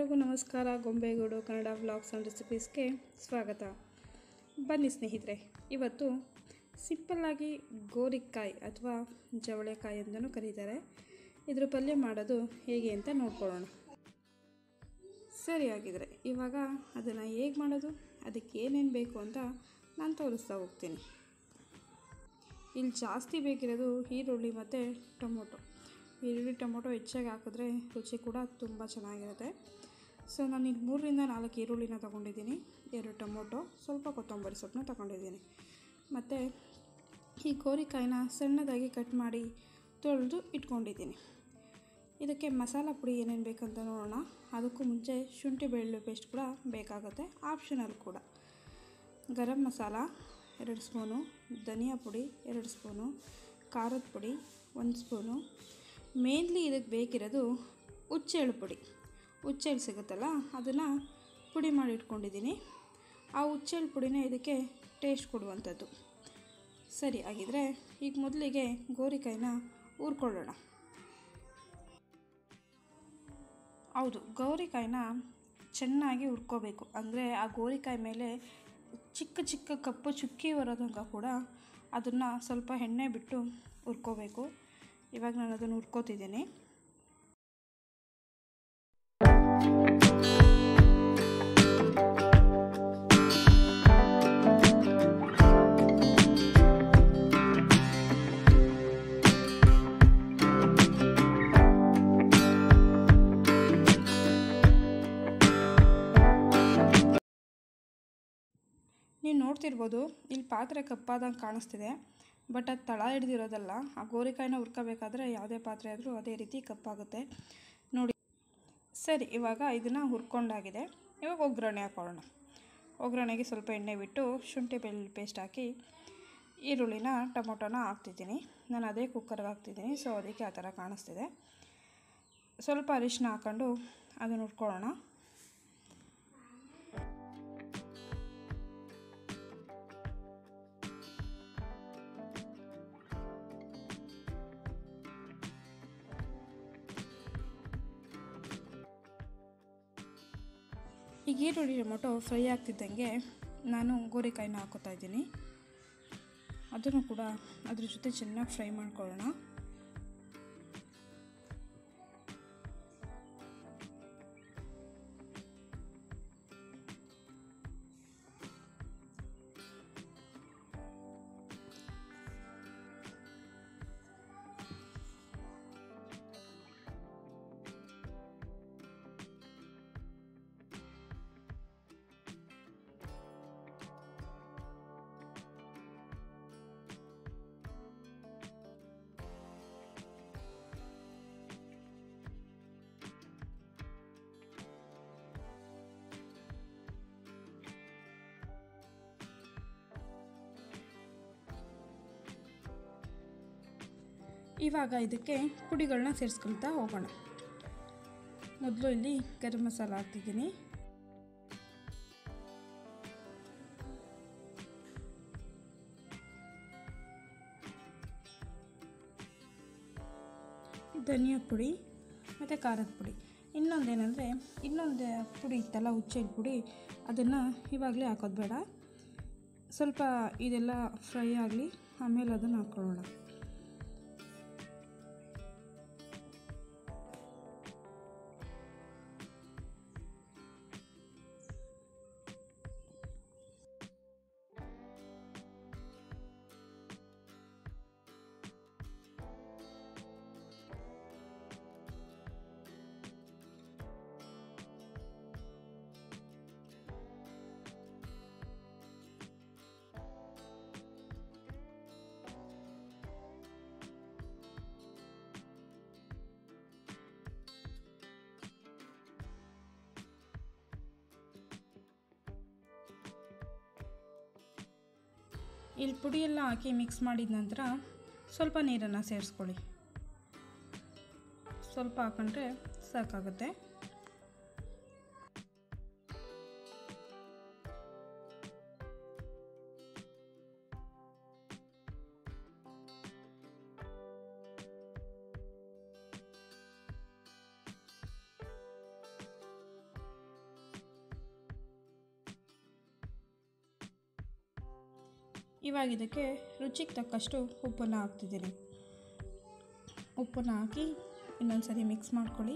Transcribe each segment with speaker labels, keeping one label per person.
Speaker 1: ಎಲ್ಲರಿಗೂ ನಮಸ್ಕಾರ Gombegoodu Kannada vlogs and ರೆಸಿಪೀಸ್ಗೆ ಸ್ವಾಗತ ಬನ್ನಿ ಸ್ನೇಹಿತರೆ ಇವತ್ತು ಸಿಂಪಲ್ಲಾಗಿ ಗೋರಿಕಾಯಿ ಅಥವಾ ಜವಳೆಕಾಯಿ ಅಂತಲೂ ಕರೀತಾರೆ ಇದ್ರ ಪಲ್ಯ ಮಾಡೋದು ಹೇಗೆ ಅಂತ ನೋಡ್ಕೊಳ್ಳೋಣ ಸರಿ ಆಗಿದ್ರೆ ಇವಾಗ ಅದನ್ನು ಹೇಗೆ ಮಾಡೋದು ಅದಕ್ಕೆ ಏನೇನು ಬೇಕು ಅಂತ ನಾನು ತೋರಿಸ್ತಾ ಹೋಗ್ತೀನಿ ಇಲ್ಲಿ ಜಾಸ್ತಿ ಬೇಕಿರೋದು ಈರುಳ್ಳಿ ಮತ್ತು ಟೊಮೊಟೊ ಈರುಳ್ಳಿ ಟೊಮೊಟೊ ಹೆಚ್ಚಾಗಿ ಹಾಕಿದ್ರೆ ರುಚಿ ಕೂಡ ತುಂಬ ಚೆನ್ನಾಗಿರುತ್ತೆ ಸೊ ನಾನು ಇಲ್ಲಿ ಮೂರರಿಂದ ನಾಲ್ಕು ಈರುಳ್ಳಿನ ತೊಗೊಂಡಿದ್ದೀನಿ ಎರಡು ಟೊಮೊಟೊ ಸ್ವಲ್ಪ ಕೊತ್ತಂಬರಿ ಸೊಪ್ಪನ್ನ ತೊಗೊಂಡಿದ್ದೀನಿ ಮತ್ತು ಈ ಗೋರಿಕಾಯಿನ ಸಣ್ಣದಾಗಿ ಕಟ್ ಮಾಡಿ ತೊಳೆದು ಇಟ್ಕೊಂಡಿದ್ದೀನಿ ಇದಕ್ಕೆ ಮಸಾಲ ಪುಡಿ ಏನೇನು ಬೇಕಂತ ನೋಡೋಣ ಅದಕ್ಕೂ ಮುಂಚೆ ಶುಂಠಿ ಬೆಳ್ಳುಳ್ಳಿ ಪೇಸ್ಟ್ ಕೂಡ ಬೇಕಾಗುತ್ತೆ ಆಪ್ಷನಲ್ ಕೂಡ ಗರಂ ಮಸಾಲ ಎರಡು ಸ್ಪೂನು ಧನಿಯಾ ಪುಡಿ ಎರಡು ಸ್ಪೂನು ಖಾರದ ಪುಡಿ ಒಂದು ಸ್ಪೂನು ಮೇನ್ಲಿ ಇದಕ್ಕೆ ಬೇಕಿರೋದು ಹುಚ್ಚೆಳ್ಳು ಪುಡಿ ಹುಚ್ಚೆಳ್ಳು ಸಿಗುತ್ತಲ್ಲ ಅದನ್ನು ಪುಡಿ ಮಾಡಿ ಇಟ್ಕೊಂಡಿದ್ದೀನಿ ಆ ಹುಚ್ಚೆಳ್ಳು ಪುಡಿನೇ ಇದಕ್ಕೆ ಟೇಸ್ಟ್ ಕೊಡುವಂಥದ್ದು ಸರಿ ಆಗಿದ್ರೆ ಈಗ ಮೊದಲಿಗೆ ಗೋರಿಕಾಯಿನ ಹುರ್ಕೊಳ್ಳೋಣ ಹೌದು ಗೌರಿಕಾಯಿನ ಚೆನ್ನಾಗಿ ಹುರ್ಕೋಬೇಕು ಅಂದರೆ ಆ ಗೋರಿಕಾಯಿ ಮೇಲೆ ಚಿಕ್ಕ ಚಿಕ್ಕ ಕಪ್ಪು ಚುಕ್ಕಿ ಬರೋ ತನಕ ಕೂಡ ಅದನ್ನು ಸ್ವಲ್ಪ ಎಣ್ಣೆ ಬಿಟ್ಟು ಹುರ್ಕೋಬೇಕು ಇವಾಗ ನಾನು ಅದನ್ನು ಹುರ್ಕೋತಿದ್ದೀನಿ ನೀವು ನೋಡ್ತಿರ್ಬೋದು ಇಲ್ಲಿ ಪಾತ್ರೆ ಕಪ್ಪಾದಂಗೆ ಕಾಣಿಸ್ತಿದೆ ಬಟ್ ಅದು ತಳ ಹಿಡ್ದಿರೋದಲ್ಲ ಆ ಗೋರಿಕಾಯಿನ ಹುರ್ಕೋಬೇಕಾದ್ರೆ ಯಾವುದೇ ಪಾತ್ರೆ ಆದರೂ ಅದೇ ರೀತಿ ಕಪ್ಪಾಗುತ್ತೆ ನೋಡಿ ಸರಿ ಇವಾಗ ಇದನ್ನು ಹುರ್ಕೊಂಡಾಗಿದೆ ಇವಾಗ ಒಗ್ಗರಣೆ ಹಾಕೊಳ್ಳೋಣ ಒಗ್ಗರಣೆಗೆ ಸ್ವಲ್ಪ ಎಣ್ಣೆ ಬಿಟ್ಟು ಶುಂಠಿ ಬೆಳ್ಳುಳ್ಳಿ ಪೇಸ್ಟ್ ಹಾಕಿ ಈರುಳ್ಳಿನ ಟೊಮೊಟೊನ ಹಾಕ್ತಿದ್ದೀನಿ ನಾನು ಅದೇ ಕುಕ್ಕರ್ಗೆ ಹಾಕ್ತಿದ್ದೀನಿ ಸೊ ಅದಕ್ಕೆ ಆ ಥರ ಕಾಣಿಸ್ತಿದೆ ಸ್ವಲ್ಪ ಅರಿಶಿನ ಹಾಕ್ಕೊಂಡು ಅದನ್ನು ಹುರ್ಕೊಳ್ಳೋಣ ಈಗ ಈರುಳ್ಳಿ ಟೊಮೊಟೊ ಫ್ರೈ ಆಗ್ತಿದ್ದಂಗೆ ನಾನು ಗೋರಿಕಾಯಿನ ಹಾಕೋತಾ ಇದ್ದೀನಿ ಅದನ್ನು ಕೂಡ ಅದ್ರ ಜೊತೆ ಚೆನ್ನಾಗಿ ಫ್ರೈ ಮಾಡ್ಕೊಳ್ಳೋಣ ಇವಾಗ ಇದಕ್ಕೆ ಪುಡಿಗಳನ್ನ ಸೇರಿಸ್ಕೊಳ್ತಾ ಹೋಗೋಣ ಮೊದಲು ಇಲ್ಲಿ ಗರಂ ಮಸಾಲ ಹಾಕ್ತಿದ್ದೀನಿ ಧನಿಯಾ ಪುಡಿ ಮತ್ತು ಖಾರದ ಪುಡಿ ಇನ್ನೊಂದೇನೆಂದರೆ ಇನ್ನೊಂದು ಪುಡಿ ಇತ್ತಲ್ಲ ಹುಚ್ಚೆಳ್ಳು ಪುಡಿ ಅದನ್ನು ಇವಾಗಲೇ ಹಾಕೋದು ಬೇಡ ಸ್ವಲ್ಪ ಇದೆಲ್ಲ ಫ್ರೈ ಆಗಲಿ ಆಮೇಲೆ ಅದನ್ನು ಹಾಕ್ಕೊಳ್ಳೋಣ ಇಲ್ಲಿ ಪುಡಿ ಎಲ್ಲ ಹಾಕಿ ಮಿಕ್ಸ್ ಮಾಡಿದ ನಂತರ ಸ್ವಲ್ಪ ನೀರನ್ನು ಸೇರಿಸ್ಕೊಳ್ಳಿ ಸ್ವಲ್ಪ ಹಾಕೊಂಡ್ರೆ ಸಾಕಾಗುತ್ತೆ ಇವಾಗ ಇದಕ್ಕೆ ರುಚಿಗೆ ತಕ್ಕಷ್ಟು ಉಪ್ಪನ್ನು ಹಾಕ್ತಿದ್ದೀನಿ ಉಪ್ಪನ್ನು ಹಾಕಿ ಇನ್ನೊಂದು ಸರಿ ಮಿಕ್ಸ್ ಮಾಡ್ಕೊಳ್ಳಿ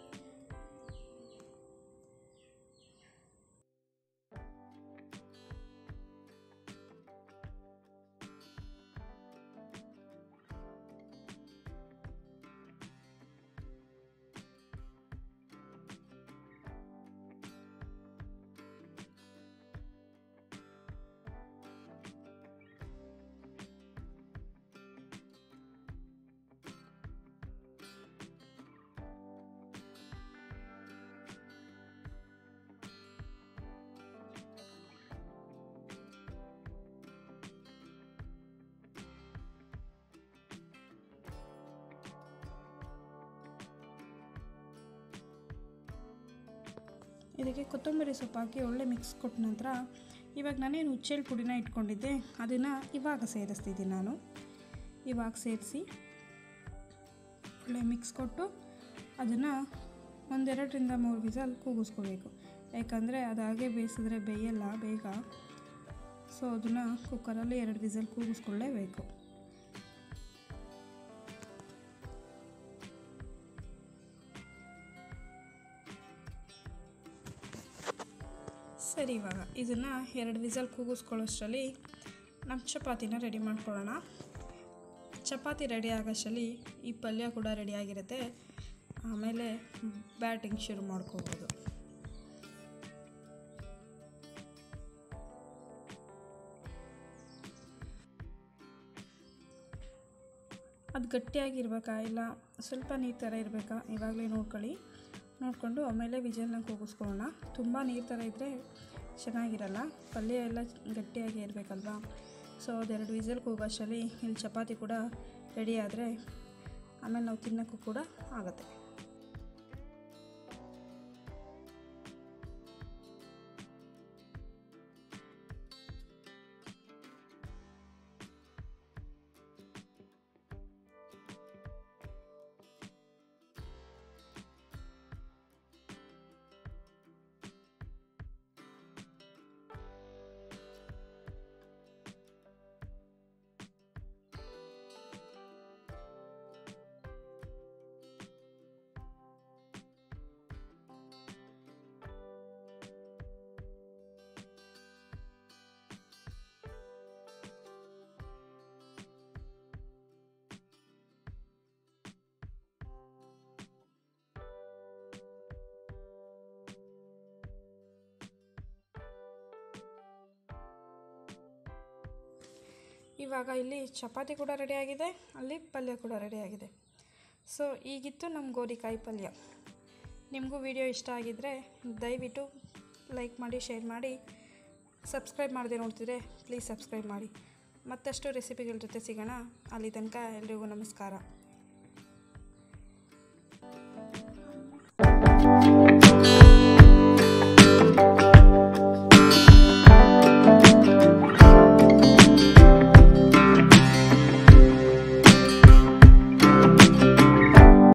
Speaker 1: ಇದಕ್ಕೆ ಕೊತ್ತಂಬರಿ ಸೊಪ್ಪು ಹಾಕಿ ಒಳ್ಳೆ ಮಿಕ್ಸ್ ಕೊಟ್ಟ ನಂತರ ಇವಾಗ ನಾನೇನು ಹುಚ್ಚೆಳ್ಳು ಪುಡಿನ ಇಟ್ಕೊಂಡಿದ್ದೆ ಅದನ್ನು ಇವಾಗ ಸೇರಿಸ್ತಿದ್ದೀನಿ ನಾನು ಇವಾಗ ಸೇರಿಸಿ ಒಳ್ಳೆ ಮಿಕ್ಸ್ ಕೊಟ್ಟು ಅದನ್ನು ಒಂದೆರಡರಿಂದ ಮೂರು ವಿಸಲ್ ಕೂಗಿಸ್ಕೋಬೇಕು ಯಾಕಂದರೆ ಅದು ಹಾಗೆ ಬೇಯಿಸಿದ್ರೆ ಬೇಯಲ್ಲ ಬೇಗ ಸೊ ಅದನ್ನು ಕುಕ್ಕರಲ್ಲಿ ಎರಡು ವಿಸಲ್ ಕೂಗಿಸ್ಕೊಳ್ಳೇಬೇಕು ಸರಿ ಇವಾಗ ಇದನ್ನು ಎರಡು ವಿಸಲ್ ಕೂಗಿಸ್ಕೊಳ್ಳೋಷ್ಟರಲ್ಲಿ ನಮ್ಮ ಚಪಾತಿನ ರೆಡಿ ಮಾಡ್ಕೊಳ್ಳೋಣ ಚಪಾತಿ ರೆಡಿ ಆಗೋಷ್ಟರಲ್ಲಿ ಈ ಪಲ್ಯ ಕೂಡ ರೆಡಿ ಆಗಿರುತ್ತೆ ಆಮೇಲೆ ಬ್ಯಾಟಿಂಗ್ ಶುರು ಮಾಡ್ಕೋಬೋದು ಅದು ಗಟ್ಟಿಯಾಗಿರ್ಬೇಕಾ ಇಲ್ಲ ಸ್ವಲ್ಪ ನೀರು ಥರ ಇರಬೇಕಾ ಇವಾಗಲೇ ನೋಡ್ಕೊಳ್ಳಿ ನೋಡಿಕೊಂಡು ಆಮೇಲೆ ವಿಜಲ್ನ ಕೂಗಿಸ್ಕೊಳ್ಳೋಣ ತುಂಬ ನೀರು ಥರ ಇದ್ದರೆ ಚೆನ್ನಾಗಿರಲ್ಲ ಪಲ್ಯ ಎಲ್ಲ ಗಟ್ಟಿಯಾಗಿ ಇರಬೇಕಲ್ವಾ ಸೊ ಅದೆರಡು ವಿಸಲ್ ಕೂಗೋಷ್ಟರಲ್ಲಿ ಇಲ್ಲಿ ಚಪಾತಿ ಕೂಡ ರೆಡಿ ಆದರೆ ಆಮೇಲೆ ನಾವು ತಿನ್ನೋಕ್ಕೂ ಕೂಡ ಆಗುತ್ತೆ ಇವಾಗ ಇಲ್ಲಿ ಚಪಾತಿ ಕೂಡ ರೆಡಿಯಾಗಿದೆ ಅಲ್ಲಿ ಪಲ್ಯ ಕೂಡ ರೆಡಿಯಾಗಿದೆ ಸೊ ಈಗಿತ್ತು ನಮ್ಮ ಗೋರಿಕಾಯಿ ಪಲ್ಯ ನಿಮಗೂ ವಿಡಿಯೋ ಇಷ್ಟ ಆಗಿದ್ದರೆ ದಯವಿಟ್ಟು ಲೈಕ್ ಮಾಡಿ ಶೇರ್ ಮಾಡಿ ಸಬ್ಸ್ಕ್ರೈಬ್ ಮಾಡದೆ ನೋಡ್ತಿದ್ರೆ ಪ್ಲೀಸ್ ಸಬ್ಸ್ಕ್ರೈಬ್ ಮಾಡಿ ಮತ್ತಷ್ಟು ರೆಸಿಪಿಗಳ ಜೊತೆ ಸಿಗೋಣ ಅಲ್ಲಿ ತನಕ ಎಲ್ರಿಗೂ ನಮಸ್ಕಾರ